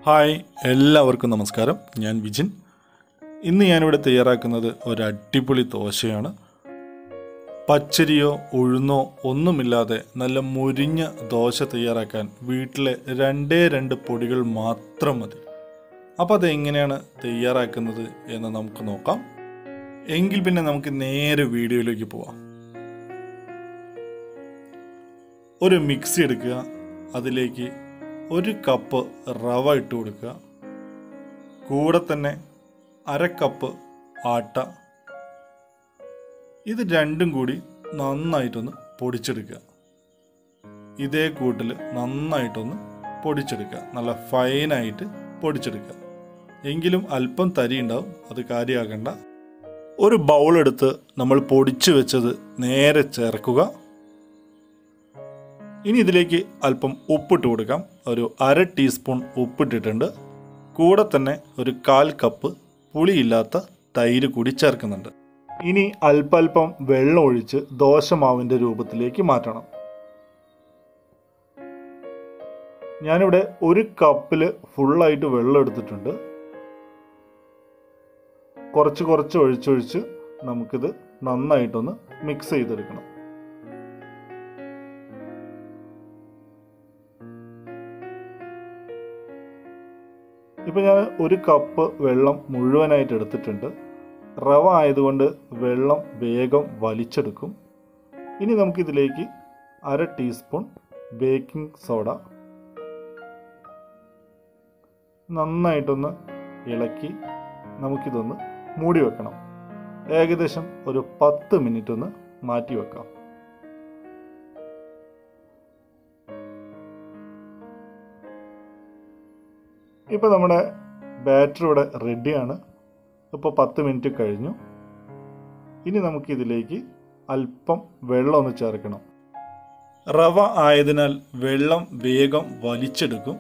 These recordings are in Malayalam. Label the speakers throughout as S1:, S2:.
S1: ഹായ് എല്ലാവർക്കും നമസ്കാരം ഞാൻ വിജിൻ ഇന്ന് ഞാനിവിടെ തയ്യാറാക്കുന്നത് ഒരു അടിപൊളി ദോശയാണ് പച്ചരിയോ ഉഴുന്നോ ഒന്നുമില്ലാതെ നല്ല മുരിഞ്ഞ ദോശ തയ്യാറാക്കാൻ വീട്ടിലെ രണ്ടേ രണ്ട് പൊടികൾ മാത്രം മതി അപ്പോൾ അത് എങ്ങനെയാണ് തയ്യാറാക്കുന്നത് എന്ന് നമുക്ക് നോക്കാം എങ്കിൽ പിന്നെ നമുക്ക് നേരെ വീഡിയോയിലേക്ക് പോവാം ഒരു മിക്സി എടുക്കുക അതിലേക്ക് ഒരു കപ്പ് റവ ഇട്ട് കൊടുക്കുക കൂടെ തന്നെ അര കപ്പ് ആട്ട ഇത് രണ്ടും കൂടി നന്നായിട്ടൊന്ന് പൊടിച്ചെടുക്കുക ഇതേ കൂട്ടിൽ നന്നായിട്ടൊന്ന് പൊടിച്ചെടുക്കുക നല്ല ഫൈനായിട്ട് പൊടിച്ചെടുക്കുക എങ്കിലും അല്പം തരി ഉണ്ടാവും അത് കാര്യമാക്കണ്ട ഒരു ബൗൾ എടുത്ത് നമ്മൾ പൊടിച്ചു വെച്ചത് നേരെ ചേർക്കുക ഇനി ഇതിലേക്ക് അല്പം ഉപ്പിട്ട് കൊടുക്കാം ഒരു അര ടീസ്പൂൺ ഉപ്പിട്ടിട്ടുണ്ട് കൂടെ തന്നെ ഒരു കാൽ കപ്പ് പുളിയില്ലാത്ത തൈര് കൂടി ചേർക്കുന്നുണ്ട് ഇനി അല്പല്പം വെള്ളം ഒഴിച്ച് ദോശമാവിൻ്റെ രൂപത്തിലേക്ക് മാറ്റണം ഞാനിവിടെ ഒരു കപ്പിൽ ഫുള്ളായിട്ട് വെള്ളം എടുത്തിട്ടുണ്ട് കുറച്ച് കുറച്ച് ഒഴിച്ചൊഴിച്ച് നമുക്കിത് നന്നായിട്ടൊന്ന് മിക്സ് ചെയ്തെടുക്കണം ഇപ്പം ഞാൻ ഒരു കപ്പ് വെള്ളം മുഴുവനായിട്ട് എടുത്തിട്ടുണ്ട് റവ ആയതുകൊണ്ട് വെള്ളം വേഗം വലിച്ചെടുക്കും ഇനി നമുക്കിതിലേക്ക് അര ടീസ്പൂൺ ബേക്കിംഗ് സോഡ നന്നായിട്ടൊന്ന് ഇളക്കി നമുക്കിതൊന്ന് മൂടി വെക്കണം ഏകദേശം ഒരു പത്ത് മിനിറ്റ് ഒന്ന് മാറ്റി വെക്കാം ഇപ്പോൾ നമ്മുടെ ബാറ്റർ ഇവിടെ റെഡിയാണ് ഇപ്പോൾ പത്ത് മിനിറ്റ് കഴിഞ്ഞു ഇനി നമുക്കിതിലേക്ക് അല്പം വെള്ളം ഒന്ന് ചേർക്കണം റവ ആയതിനാൽ വെള്ളം വേഗം വലിച്ചെടുക്കും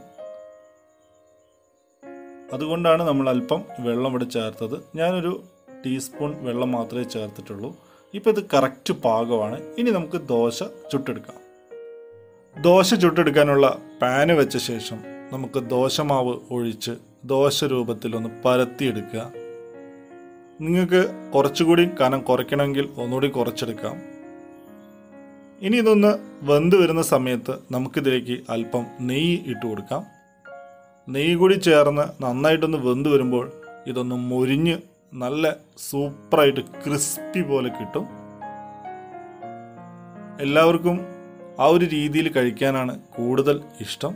S1: അതുകൊണ്ടാണ് നമ്മൾ അല്പം വെള്ളം ഇവിടെ ചേർത്തത് ഞാനൊരു ടീസ്പൂൺ വെള്ളം മാത്രമേ ചേർത്തിട്ടുള്ളൂ ഇപ്പോൾ ഇത് കറക്റ്റ് പാകമാണ് ഇനി നമുക്ക് ദോശ ചുട്ടെടുക്കാം ദോശ ചുട്ടെടുക്കാനുള്ള പാന് വെച്ച ശേഷം നമുക്ക് ദോശമാവ് ഒഴിച്ച് ദോശ രൂപത്തിലൊന്ന് പരത്തിയെടുക്കുക നിങ്ങൾക്ക് കുറച്ചുകൂടി കനം കുറയ്ക്കണമെങ്കിൽ ഒന്നുകൂടി കുറച്ചെടുക്കാം ഇനി ഇതൊന്ന് വെന്ത് വരുന്ന സമയത്ത് നമുക്കിതിലേക്ക് അല്പം നെയ്യ് ഇട്ട് കൊടുക്കാം നെയ്യ് കൂടി ചേർന്ന് നന്നായിട്ടൊന്ന് വെന്ത് വരുമ്പോൾ ഇതൊന്ന് മൊരിഞ്ഞ് നല്ല സൂപ്പറായിട്ട് ക്രിസ്പി പോലെ കിട്ടും എല്ലാവർക്കും ആ ഒരു രീതിയിൽ കഴിക്കാനാണ് കൂടുതൽ ഇഷ്ടം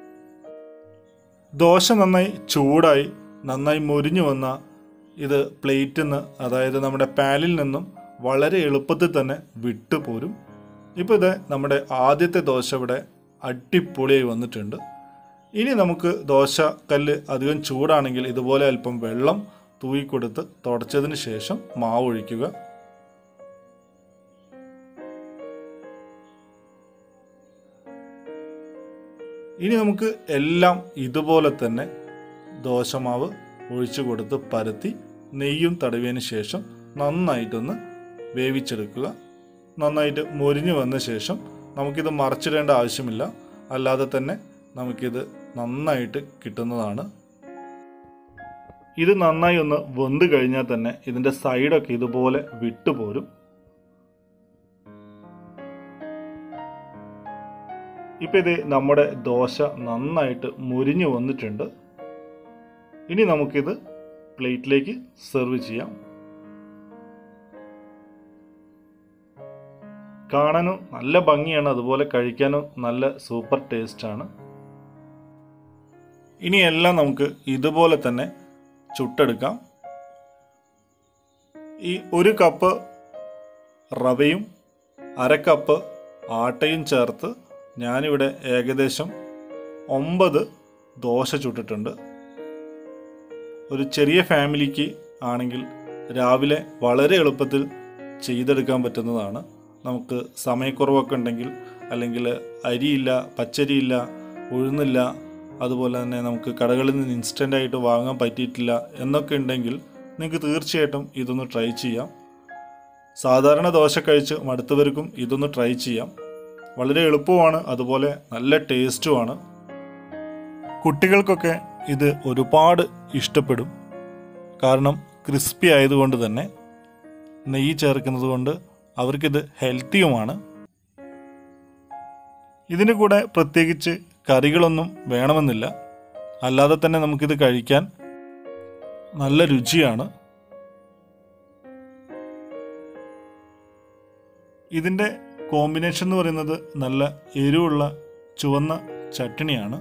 S1: ദോശ നന്നായി ചൂടായി നന്നായി മൊരിഞ്ഞു വന്ന ഇത് പ്ലേറ്റിൽ നിന്ന് അതായത് നമ്മുടെ പാലിൽ നിന്നും വളരെ എളുപ്പത്തിൽ തന്നെ വിട്ടുപോരും ഇപ്പോൾ ഇത് നമ്മുടെ ആദ്യത്തെ ദോശ ഇവിടെ അടിപൊളിയായി വന്നിട്ടുണ്ട് ഇനി നമുക്ക് ദോശ കല്ല് അധികം ചൂടാണെങ്കിൽ ഇതുപോലെ അല്പം വെള്ളം തൂയിക്കൊടുത്ത് തുടച്ചതിന് ശേഷം മാവ് ഒഴിക്കുക ഇനി നമുക്ക് എല്ലാം ഇതുപോലെ തന്നെ ദോശമാവ് ഒഴിച്ചു കൊടുത്ത് പരത്തി നെയ്യും തടവിയതിന് ശേഷം നന്നായിട്ടൊന്ന് വേവിച്ചെടുക്കുക നന്നായിട്ട് മൊരിഞ്ഞു വന്ന ശേഷം നമുക്കിത് മറച്ചിടേണ്ട ആവശ്യമില്ല അല്ലാതെ തന്നെ നമുക്കിത് നന്നായിട്ട് കിട്ടുന്നതാണ് ഇത് നന്നായി ഒന്ന് വെന്ത് കഴിഞ്ഞാൽ തന്നെ ഇതിൻ്റെ സൈഡൊക്കെ ഇതുപോലെ വിട്ടുപോരും ഇപ്പം ഇത് നമ്മുടെ ദോശ നന്നായിട്ട് മുരിഞ്ഞു വന്നിട്ടുണ്ട് ഇനി നമുക്കിത് പ്ലേറ്റിലേക്ക് സെർവ് ചെയ്യാം കാണാനും നല്ല ഭംഗിയാണ് അതുപോലെ കഴിക്കാനും നല്ല സൂപ്പർ ടേസ്റ്റാണ് ഇനി എല്ലാം നമുക്ക് ഇതുപോലെ തന്നെ ചുട്ടെടുക്കാം ഈ ഒരു കപ്പ് റവയും അര കപ്പ് ആട്ടയും ചേർത്ത് ഞാനിവിടെ ഏകദേശം ഒമ്പത് ദോശ ചുട്ടിട്ടുണ്ട് ഒരു ചെറിയ ഫാമിലിക്ക് ആണെങ്കിൽ രാവിലെ വളരെ എളുപ്പത്തിൽ ചെയ്തെടുക്കാൻ പറ്റുന്നതാണ് നമുക്ക് സമയക്കുറവൊക്കെ ഉണ്ടെങ്കിൽ അല്ലെങ്കിൽ അരിയില്ല പച്ചരിയില്ല ഉഴുന്നില്ല അതുപോലെ തന്നെ നമുക്ക് കടകളിൽ നിന്ന് ഇൻസ്റ്റൻ്റ് ആയിട്ട് വാങ്ങാൻ പറ്റിയിട്ടില്ല എന്നൊക്കെ ഉണ്ടെങ്കിൽ നിങ്ങൾക്ക് തീർച്ചയായിട്ടും ഇതൊന്ന് ട്രൈ ചെയ്യാം സാധാരണ ദോശ കഴിച്ച് മടുത്തവർക്കും ഇതൊന്ന് ട്രൈ ചെയ്യാം വളരെ എളുപ്പമാണ് അതുപോലെ നല്ല ടേസ്റ്റുമാണ് കുട്ടികൾക്കൊക്കെ ഇത് ഒരുപാട് ഇഷ്ടപ്പെടും കാരണം ക്രിസ്പി ആയതുകൊണ്ട് തന്നെ നെയ്യ് ചേർക്കുന്നത് കൊണ്ട് അവർക്കിത് ഹെൽത്തിയുമാണ് ഇതിന് കൂടെ പ്രത്യേകിച്ച് കറികളൊന്നും വേണമെന്നില്ല അല്ലാതെ തന്നെ നമുക്കിത് കഴിക്കാൻ നല്ല രുചിയാണ് ഇതിൻ്റെ കോമ്പിനേഷൻ എന്ന് പറയുന്നത് നല്ല എരിവുള്ള ചുവന്ന ചട്നിയാണ്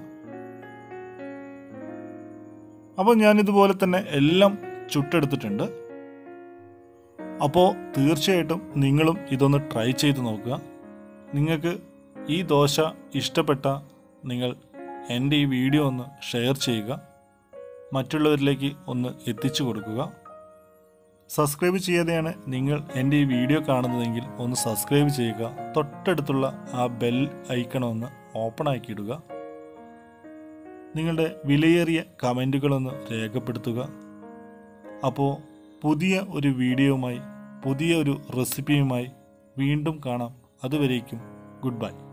S1: അപ്പോൾ ഞാനിതുപോലെ തന്നെ എല്ലാം ചുട്ടെടുത്തിട്ടുണ്ട് അപ്പോൾ തീർച്ചയായിട്ടും നിങ്ങളും ഇതൊന്ന് ട്രൈ ചെയ്ത് നോക്കുക നിങ്ങൾക്ക് ഈ ദോശ ഇഷ്ടപ്പെട്ട നിങ്ങൾ എൻ്റെ ഈ വീഡിയോ ഒന്ന് ഷെയർ ചെയ്യുക മറ്റുള്ളവരിലേക്ക് ഒന്ന് എത്തിച്ചു കൊടുക്കുക സബ്സ്ക്രൈബ് ചെയ്യാതെയാണ് നിങ്ങൾ എൻ്റെ ഈ വീഡിയോ കാണുന്നതെങ്കിൽ ഒന്ന് സബ്സ്ക്രൈബ് ചെയ്യുക തൊട്ടടുത്തുള്ള ആ ബെൽ ഐക്കൺ ഒന്ന് ഓപ്പൺ ആക്കിയിടുക നിങ്ങളുടെ വിലയേറിയ കമൻറ്റുകളൊന്ന് രേഖപ്പെടുത്തുക അപ്പോൾ പുതിയ ഒരു വീഡിയോയുമായി പുതിയ ഒരു റെസിപ്പിയുമായി വീണ്ടും കാണാം അതുവരേക്കും ഗുഡ് ബൈ